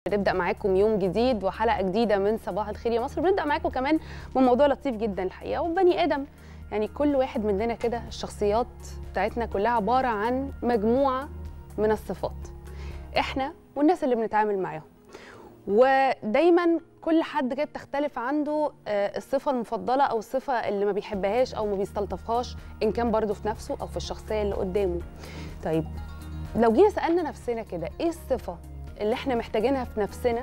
بنبدا معاكم يوم جديد وحلقه جديده من صباح الخير يا مصر بنبدا معاكم كمان بموضوع لطيف جدا الحقيقه وبني ادم يعني كل واحد مننا كده الشخصيات بتاعتنا كلها عباره عن مجموعه من الصفات احنا والناس اللي بنتعامل معاهم ودايما كل حد كده بتختلف عنده آه، الصفه المفضله او الصفه اللي ما بيحبهاش او ما بيستلطفهاش ان كان برضه في نفسه او في الشخصيه اللي قدامه طيب لو جينا سالنا نفسنا كده ايه الصفه اللي احنا محتاجينها في نفسنا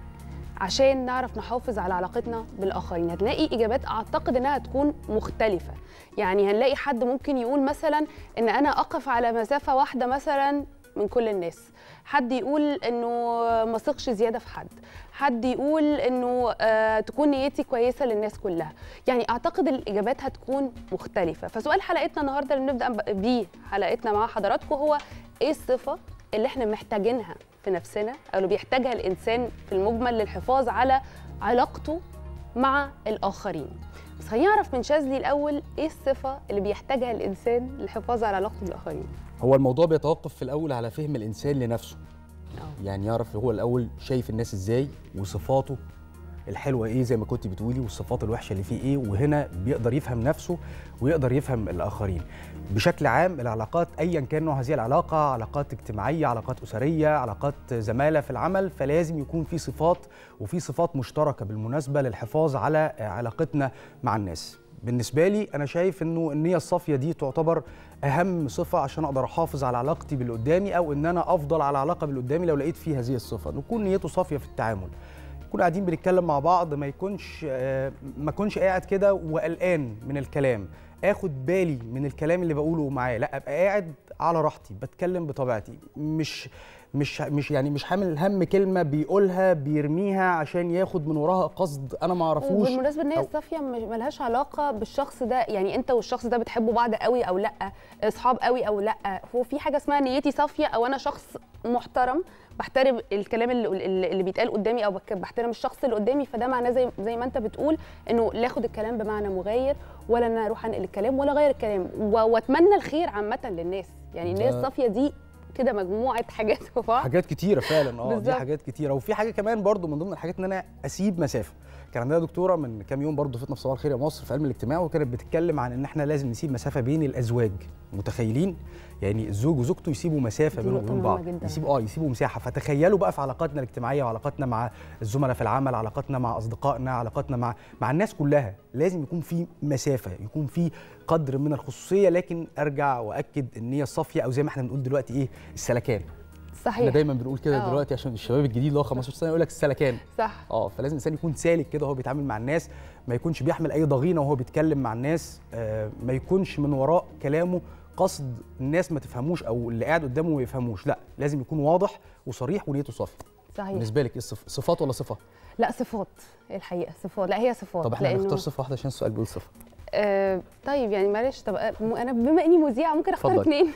عشان نعرف نحافظ على علاقتنا بالاخرين هتلاقي اجابات اعتقد انها تكون مختلفه يعني هنلاقي حد ممكن يقول مثلا ان انا اقف على مسافه واحده مثلا من كل الناس حد يقول انه ما ثقش زياده في حد حد يقول انه آه تكون نيتي كويسه للناس كلها يعني اعتقد الاجابات هتكون مختلفه فسؤال حلقتنا النهارده اللي بنبدا بيه حلقتنا مع حضراتكم هو ايه الصفه اللي احنا محتاجينها في نفسنا او اللي بيحتاجها الانسان في المجمل للحفاظ على علاقته مع الاخرين بس خلينا نعرف من شاذلي الاول ايه الصفه اللي بيحتاجها الانسان للحفاظ على علاقته بالاخرين هو الموضوع بيتوقف في الاول على فهم الانسان لنفسه آه. يعني يعرف هو الاول شايف الناس ازاي وصفاته الحلوه ايه زي ما كنت بتقولي والصفات الوحشه اللي فيه ايه وهنا بيقدر يفهم نفسه ويقدر يفهم الاخرين بشكل عام العلاقات ايا كان نوع هذه العلاقه علاقات اجتماعيه علاقات اسريه علاقات زماله في العمل فلازم يكون في صفات وفي صفات مشتركه بالمناسبه للحفاظ على علاقتنا مع الناس بالنسبه لي انا شايف انه النيه الصافيه دي تعتبر اهم صفه عشان اقدر احافظ على علاقتي باللي قدامي او ان انا افضل على علاقه باللي قدامي لو لقيت فيه هذه الصفه نكون نيته صافيه في التعامل نكون قاعدين بنتكلم مع بعض ما يكونش آه، ما اكونش قاعد كده وقلقان من الكلام اخد بالي من الكلام اللي بقوله معاه لا ابقى قاعد على راحتي بتكلم بطبيعتي مش مش مش يعني مش حامل هم كلمه بيقولها بيرميها عشان ياخد من وراها قصد انا ما اعرفوش وبالمناسبه ان هي أو- الصافيه مش- ملهاش علاقه بالشخص ده يعني انت والشخص ده بتحبوا بعض قوي او لا اصحاب قوي او لا هو في حاجه اسمها نيتي صافيه او انا شخص محترم بحترم الكلام اللي, اللي اللي بيتقال قدامي او بك- بحترم الشخص اللي قدامي فده معناه زي زي ما انت بتقول انه لا اخد الكلام بمعنى مغاير ولا ان انا اروح انقل الكلام ولا اغير الكلام و- واتمنى الخير عامه للناس يعني النيه ده- الصافيه دي كده مجموعه حاجات في بعض حاجات كتيره فعلا اه دي بالظبط. حاجات كتيره وفي حاجه كمان برضو من ضمن الحاجات ان انا اسيب مسافه كان عندنا دكتوره من كام يوم برضو فتنا في صباح الخير يا مصر في علم الاجتماع وكانت بتتكلم عن ان احنا لازم نسيب مسافه بين الازواج متخيلين يعني الزوج وزوجته يسيبوا مسافه دي بينهم نقطة وبين مهمة بعض جداً. يسيبوا اه يسيبوا مساحه فتخيلوا بقى في علاقاتنا الاجتماعيه وعلاقاتنا مع الزملاء في العمل علاقاتنا مع اصدقائنا علاقاتنا مع مع الناس كلها لازم يكون في مسافه يكون في قدر من الخصوصيه لكن ارجع واكد النيه الصافيه او زي ما احنا بنقول دلوقتي ايه السلكان احنا صحيح دايما بنقول كده آه. دلوقتي عشان الشباب الجديد اللي هو 15 سنه يقول لك السلكان صح اه فلازم الانسان يكون سالك كده وهو بيتعامل مع الناس ما يكونش بيحمل اي ضغينه وهو بيتكلم مع الناس آه ما يكونش من وراء كلامه قصد الناس ما تفهموش او اللي قاعد قدامه ما يفهموش لا لازم يكون واضح وصريح ونيته صافيه صحيح بالنسبه لك ايه الصف- صفات ولا صفه لا صفات الحقيقه صفات لا هي صفات طب احنا لأنه- هنختار صفه واحده عشان السؤال بيقول صفه آه طيب يعني معلش طب آه، م- انا بما اني مذيعه ممكن اختار اتفضلي. اثنين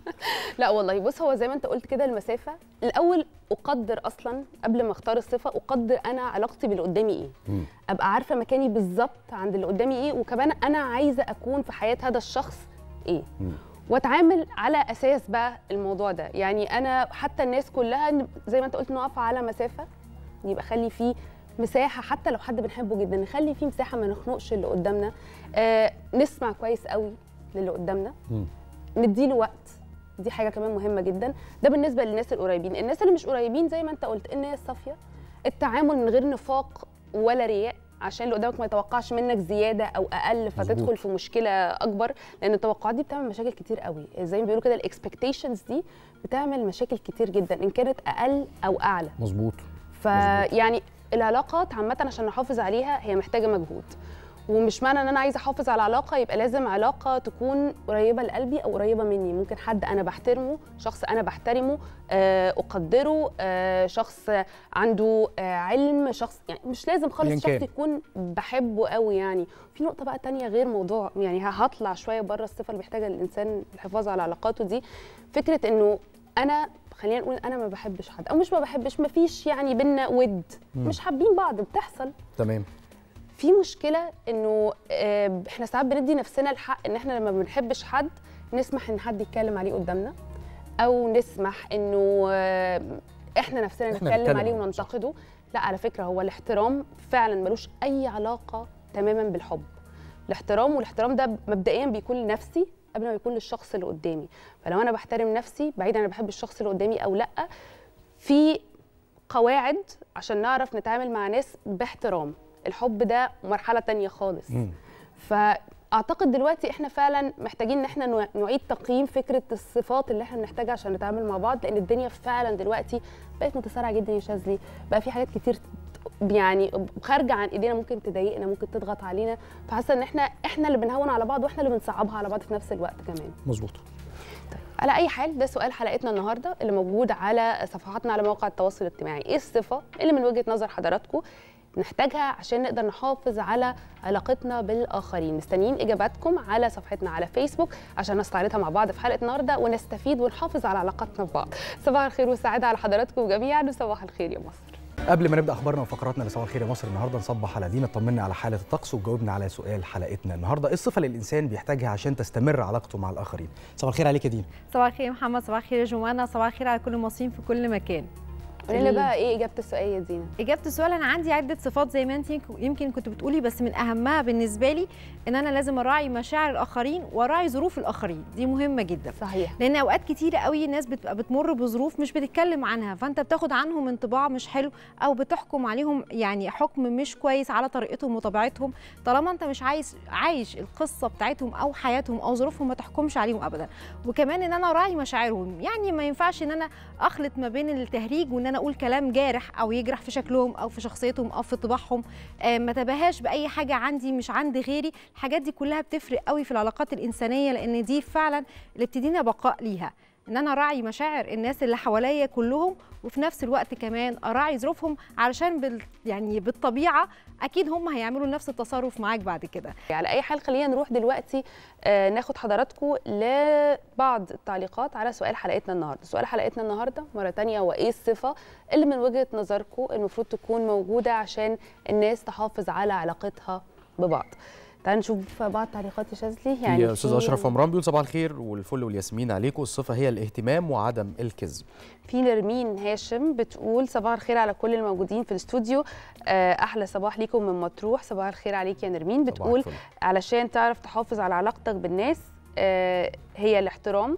لا والله بص هو زي ما انت قلت كده المسافه الاول اقدر اصلا قبل ما اختار الصفه اقدر انا علاقتي باللي قدامي ايه مم. ابقى عارفه مكاني بالظبط عند اللي قدامي ايه وكمان انا عايزه اكون في حياه هذا الشخص ايه مم. واتعامل على اساس بقى الموضوع ده يعني انا حتى الناس كلها ن- زي ما انت قلت نقف على مسافه يبقى خلي فيه مساحه حتى لو حد بنحبه جدا نخلي فيه مساحه ما نخنقش اللي قدامنا آه نسمع كويس قوي للي قدامنا مم. نديله وقت دي حاجه كمان مهمه جدا ده بالنسبه للناس القريبين الناس اللي مش قريبين زي ما انت قلت النيه الصافيه التعامل من غير نفاق ولا رياء عشان اللي قدامك ما يتوقعش منك زياده او اقل فتدخل مظبوط. في مشكله اكبر لان التوقعات دي بتعمل مشاكل كتير قوي زي ما بيقولوا كده الاكسبكتيشنز دي بتعمل مشاكل كتير جدا ان كانت اقل او اعلى مظبوط فيعني العلاقات عامه عشان نحافظ عليها هي محتاجه مجهود ومش معنى ان انا عايزه احافظ على علاقه يبقى لازم علاقه تكون قريبه لقلبي او قريبه مني ممكن حد انا بحترمه شخص انا بحترمه آه، اقدره آه، شخص عنده آه، علم شخص يعني مش لازم أياً خالص شخص كان. يكون بحبه قوي يعني في نقطه بقى تانية غير موضوع يعني هطلع شويه بره الصفه اللي بيحتاجها الانسان الحفاظ على علاقاته دي فكره انه انا خلينا نقول انا ما بحبش حد او مش ما بحبش ما فيش يعني بينا ود مم. مش حابين بعض بتحصل تمام في مشكله انه آه، احنا ساعات بندي نفسنا الحق ان احنا لما ما بنحبش حد نسمح ان حد يتكلم عليه قدامنا او نسمح انه آه، احنا نفسنا إحنا نتكلم نتكلم عليه عنه، وننتقده لا على فكره هو الاحترام فعلا ملوش اي علاقه تماما بالحب الاحترام والاحترام ده مبدئيا بيكون لنفسي قبل ما يكون للشخص اللي قدامي فلو انا بحترم نفسي بعيدا انا بحب الشخص اللي قدامي او لا في قواعد عشان نعرف نتعامل مع ناس باحترام الحب ده مرحله تانية خالص مم. فاعتقد دلوقتي احنا فعلا محتاجين ان احنا نوع- نعيد تقييم فكره الصفات اللي احنا بنحتاجها عشان نتعامل مع بعض لان الدنيا فعلا دلوقتي بقت متسارعه جدا يا شاذلي بقى في حاجات كتير يعني خارجه عن ايدينا ممكن تضايقنا ممكن تضغط علينا فحاسه ان احنا احنا اللي بنهون على بعض واحنا اللي بنصعبها على بعض في نفس الوقت كمان مظبوط على اي حال ده سؤال حلقتنا النهارده اللي موجود على صفحاتنا على مواقع التواصل الاجتماعي ايه الصفه اللي من وجهه نظر حضراتكم نحتاجها عشان نقدر نحافظ على علاقتنا بالاخرين مستنيين اجاباتكم على صفحتنا على فيسبوك عشان نستعرضها مع بعض في حلقه النهارده ونستفيد ونحافظ على علاقتنا ببعض صباح الخير والسعاده على حضراتكم جميعا وصباح الخير يا مصر قبل ما نبدا اخبارنا وفقراتنا لصباح الخير يا مصر النهارده نصبح على دينا طمنا على حاله الطقس وجاوبنا على سؤال حلقتنا النهارده ايه الصفه اللي الانسان بيحتاجها عشان تستمر علاقته مع الاخرين صباح الخير عليك يا دينا صباح الخير يا محمد صباح الخير يا جمانة صباح الخير على كل المصريين في كل مكان قولي لنا بقى ايه اجابه السؤال يا دينا إجابة السؤال أنا عندي عدة صفات زي ما أنت يمكن كنت بتقولي بس من أهمها بالنسبة لي إن أنا لازم أراعي مشاعر الآخرين وأراعي ظروف الآخرين دي مهمة جدا صحيح لان اوقات كتيره قوي الناس بتبقى بتمر بظروف مش بتتكلم عنها فانت بتاخد عنهم انطباع مش حلو او بتحكم عليهم يعني حكم مش كويس على طريقتهم وطبيعتهم طالما انت مش عايز عايش القصه بتاعتهم او حياتهم او ظروفهم ما تحكمش عليهم ابدا وكمان ان انا اراعي مشاعرهم يعني ما ينفعش ان انا اخلط ما بين التهريج وان انا اقول كلام جارح او يجرح في شكلهم او في شخصيتهم او في طباعهم آه، ما تباهاش باي حاجه عندي مش عند غيري الحاجات دي كلها بتفرق قوي في العلاقات الانسانيه لان دي فعلا اللي بتدينا بقاء ليها ان انا اراعي مشاعر الناس اللي حواليا كلهم وفي نفس الوقت كمان اراعي ظروفهم علشان بال يعني بالطبيعه اكيد هم هيعملوا نفس التصرف معاك بعد كده على اي حال خلينا نروح دلوقتي آه، ناخد حضراتكم لبعض التعليقات على سؤال حلقتنا النهارده سؤال حلقتنا النهارده مره تانية هو ايه الصفه اللي من وجهه نظركم المفروض تكون موجوده عشان الناس تحافظ على علاقتها ببعض تعال نشوف بعض تعليقات يا شاذلي يعني يعني استاذ في- اشرف عمران بيقول صباح الخير والفل والياسمين عليكم الصفه هي الاهتمام وعدم الكذب في نرمين هاشم بتقول صباح الخير على كل الموجودين في الاستوديو آه، احلى صباح ليكم من مطروح صباح الخير عليك يا نرمين صباح بتقول الفل. علشان تعرف تحافظ على علاقتك بالناس آه، هي الاحترام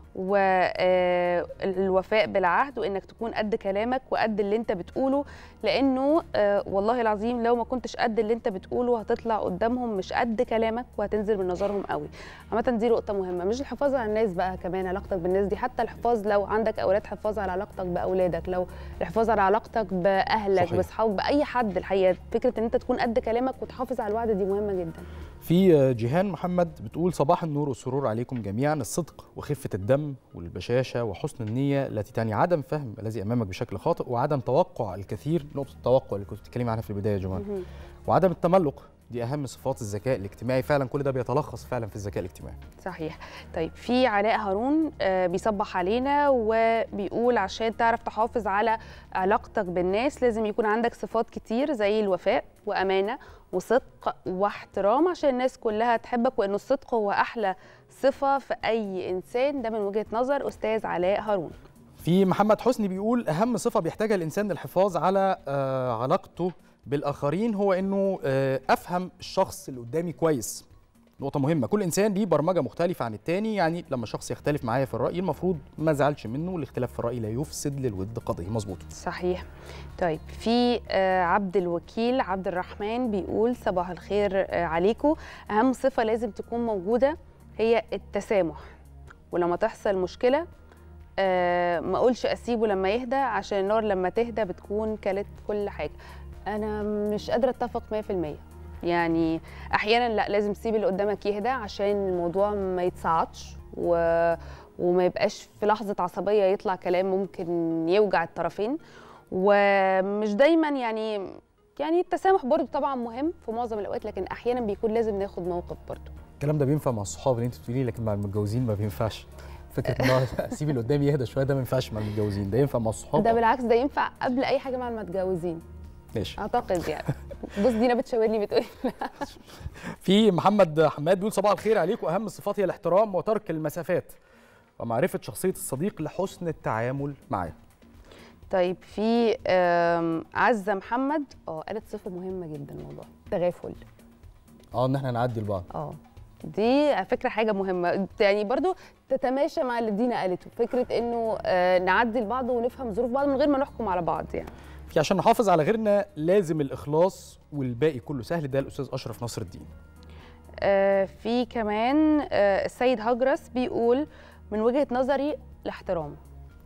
والوفاء بالعهد وانك تكون قد كلامك وقد اللي انت بتقوله لانه آه، والله العظيم لو ما كنتش قد اللي انت بتقوله هتطلع قدامهم مش قد كلامك وهتنزل من نظرهم قوي عامه دي نقطه مهمه مش الحفاظ على الناس بقى كمان علاقتك بالناس دي حتى الحفاظ لو عندك اولاد حفاظ على علاقتك باولادك لو الحفاظ على علاقتك باهلك صحيح. باصحابك باي حد الحقيقه فكره ان انت تكون قد كلامك وتحافظ على الوعد دي مهمه جدا في جيهان محمد بتقول صباح النور والسرور عليكم جميعا الصدق وخفه الدم والبشاشه وحسن النيه التي تعني عدم فهم الذي امامك بشكل خاطئ وعدم توقع الكثير نقطه التوقع اللي كنت بتتكلمي عنها في البدايه يا جماعه مهم. وعدم التملق دي اهم صفات الذكاء الاجتماعي فعلا كل ده بيتلخص فعلا في الذكاء الاجتماعي صحيح طيب في علاء هارون آه، بيصبح علينا وبيقول عشان تعرف تحافظ على علاقتك بالناس لازم يكون عندك صفات كتير زي الوفاء وأمانة وصدق واحترام عشان الناس كلها تحبك وإنه الصدق هو أحلى صفة في أي إنسان ده من وجهة نظر أستاذ علاء هارون في محمد حسني بيقول اهم صفه بيحتاجها الانسان للحفاظ على آه، علاقته بالاخرين هو انه آه، افهم الشخص اللي قدامي كويس نقطة مهمة، كل إنسان ليه برمجة مختلفة عن التاني، يعني لما شخص يختلف معايا في الرأي المفروض ما زعلش منه، الاختلاف في الرأي لا يفسد للود قضية، مظبوط. صحيح طيب في آه، عبد الوكيل عبد الرحمن بيقول صباح الخير آه، عليكم اهم صفه لازم تكون موجوده هي التسامح ولما تحصل مشكله آه، ما اقولش اسيبه لما يهدى عشان النار لما تهدى بتكون كلت كل حاجه انا مش قادره اتفق 100% يعني احيانا لا لازم تسيب اللي قدامك يهدى عشان الموضوع ما يتصاعدش و... وما يبقاش في لحظه عصبيه يطلع كلام ممكن يوجع الطرفين ومش دايما يعني يعني التسامح برضو طبعا مهم في معظم الاوقات لكن احيانا بيكون لازم ناخد موقف برضو الكلام ده بينفع مع الصحاب اللي انت بتقوليه لكن مع المتجوزين ما بينفعش فكره ان هو اسيب اللي قدامي يهدى شويه ده ما ينفعش مع المتجوزين ده ينفع مع الصحاب ده بالعكس ده ينفع قبل اي حاجه مع المتجوزين ماشي اعتقد يعني بص دينا بتشاور لي بتقول في محمد حماد بيقول صباح الخير عليكم أهم الصفات هي الاحترام وترك المسافات ومعرفة شخصية الصديق لحسن التعامل معاه. طيب في آم، عزه محمد اه قالت صفه مهمه جدا والله تغافل اه ان احنا نعدي لبعض اه دي على فكره حاجه مهمه يعني برضو تتماشى مع اللي دينا قالته فكره انه آه، نعدي لبعض ونفهم ظروف بعض من غير ما نحكم على بعض يعني في عشان نحافظ على غيرنا لازم الاخلاص والباقي كله سهل ده الاستاذ اشرف نصر الدين آه، في كمان آه، السيد هجرس بيقول من وجهه نظري الاحترام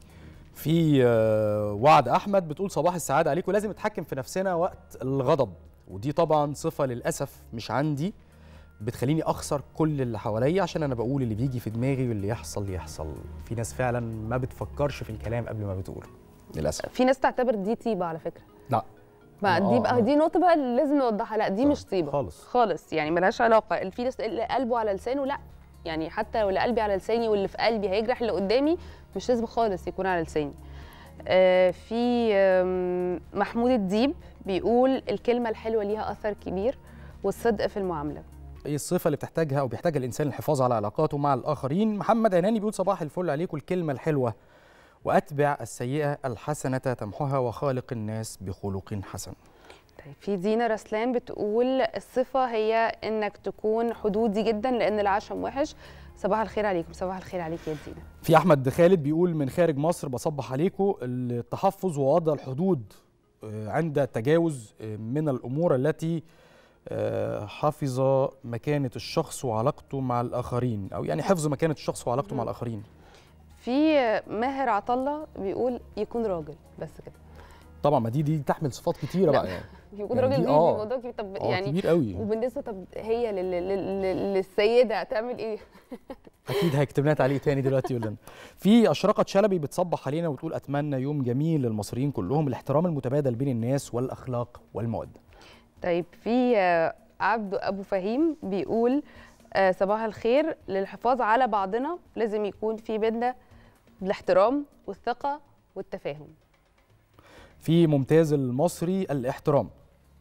في آه، وعد احمد بتقول صباح السعاده عليكم لازم نتحكم في نفسنا وقت الغضب ودي طبعا صفه للاسف مش عندي بتخليني اخسر كل اللي حواليا عشان انا بقول اللي بيجي في دماغي واللي يحصل يحصل في ناس فعلا ما بتفكرش في الكلام قبل ما بتقول للاسف في ناس تعتبر دي طيبه على فكره لا ما آه، دي بقى آه. دي نقطه بقى اللي لازم نوضحها لا دي صح، مش طيبه خالص. خالص يعني ملهاش علاقه في ناس اللي قلبه على لسانه لا يعني حتى لو اللي قلبي على لساني واللي في قلبي هيجرح اللي قدامي مش لازم خالص يكون على لساني آه، في آم، محمود الديب بيقول الكلمه الحلوه ليها اثر كبير والصدق في المعامله ايه الصفه اللي بتحتاجها او بيحتاجها الانسان الحفاظ على علاقاته مع الاخرين محمد عناني بيقول صباح الفل عليكم الكلمه الحلوه واتبع السيئه الحسنه تمحها وخالق الناس بخلق حسن طيب في دينا رسلان بتقول الصفة هي انك تكون حدودي جدا لان العشم وحش صباح الخير عليكم صباح الخير عليك يا دينا في احمد خالد بيقول من خارج مصر بصبح عليكم التحفظ ووضع الحدود آه، عند التجاوز آه، من الامور التي آه، حفظ مكانه الشخص وعلاقته مع الاخرين او يعني حفظ مكانه الشخص وعلاقته مع الاخرين في ماهر عطلة بيقول يكون راجل بس كده طبعا ما دي دي تحمل صفات كتيره بقى يعني يكون يعني راجل دي دي آه. موضوع كبير طب اه يعني كبير قوي وبالنسبة طب هي لل... لل... لل... للسيدة هتعمل ايه؟ اكيد هيكتب لنا تعليق تاني دلوقتي يقول لنا في اشرقه شلبي بتصبح علينا وتقول اتمنى يوم جميل للمصريين كلهم الاحترام المتبادل بين الناس والاخلاق والموده طيب في آه، عبده ابو فهيم بيقول آه، صباح الخير للحفاظ على بعضنا لازم يكون في بيننا الاحترام والثقة والتفاهم في ممتاز المصري الاحترام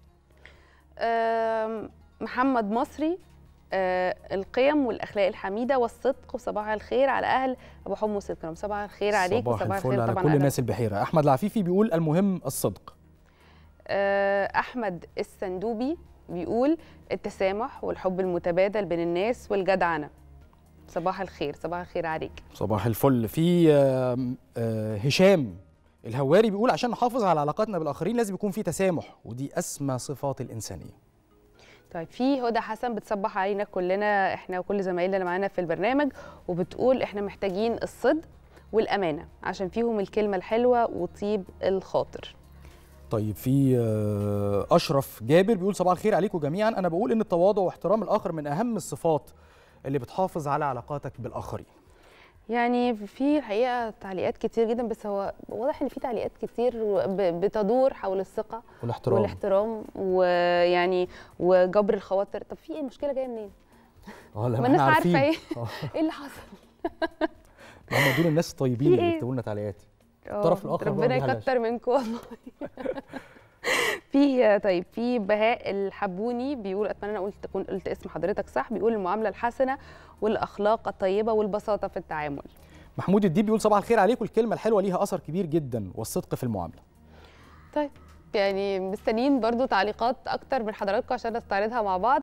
آم، محمد مصري آه، القيم والاخلاق الحميده والصدق وصباح الخير على اهل ابو حمص الكرام صباح الخير عليك صباح وصباح الفل الخير على طبعا كل على- الناس البحيره احمد العفيفي بيقول المهم الصدق آه، احمد السندوبي بيقول التسامح والحب المتبادل بين الناس والجدعنه صباح الخير صباح الخير عليك صباح الفل في آم، آه، هشام الهواري بيقول عشان نحافظ على علاقاتنا بالاخرين لازم يكون في تسامح ودي اسمى صفات الانسانيه طيب في هدى حسن بتصبح علينا كلنا احنا وكل زمايلنا اللي معانا في البرنامج وبتقول احنا محتاجين الصدق والامانه عشان فيهم الكلمه الحلوه وطيب الخاطر طيب في آه، اشرف جابر بيقول صباح الخير عليكم جميعا انا بقول ان التواضع واحترام الاخر من اهم الصفات اللي بتحافظ على علاقاتك بالاخرين يعني في الحقيقه تعليقات كتير جدا بس هو واضح ان في تعليقات كتير ب- بتدور حول الثقه والاحترام والاحترام ويعني وجبر الخواطر طب في ايه المشكله جايه منين اه لا ما الناس احنا عارفه عارفين ايه آه، ايه اللي حصل هم دول الناس الطيبين في اللي إيه؟ بيكتبوا لنا تعليقات آه، الطرف الآخر بقى ربنا بيهلش. يكتر منكم والله في طيب في بهاء الحبوني بيقول اتمنى انا قلت تكون قلت اسم حضرتك صح بيقول المعامله الحسنه والاخلاق الطيبه والبساطه في التعامل محمود الديب بيقول صباح الخير عليكم الكلمه الحلوه ليها اثر كبير جدا والصدق في المعامله طيب يعني مستنيين برضو تعليقات اكتر من حضراتكم عشان نستعرضها مع بعض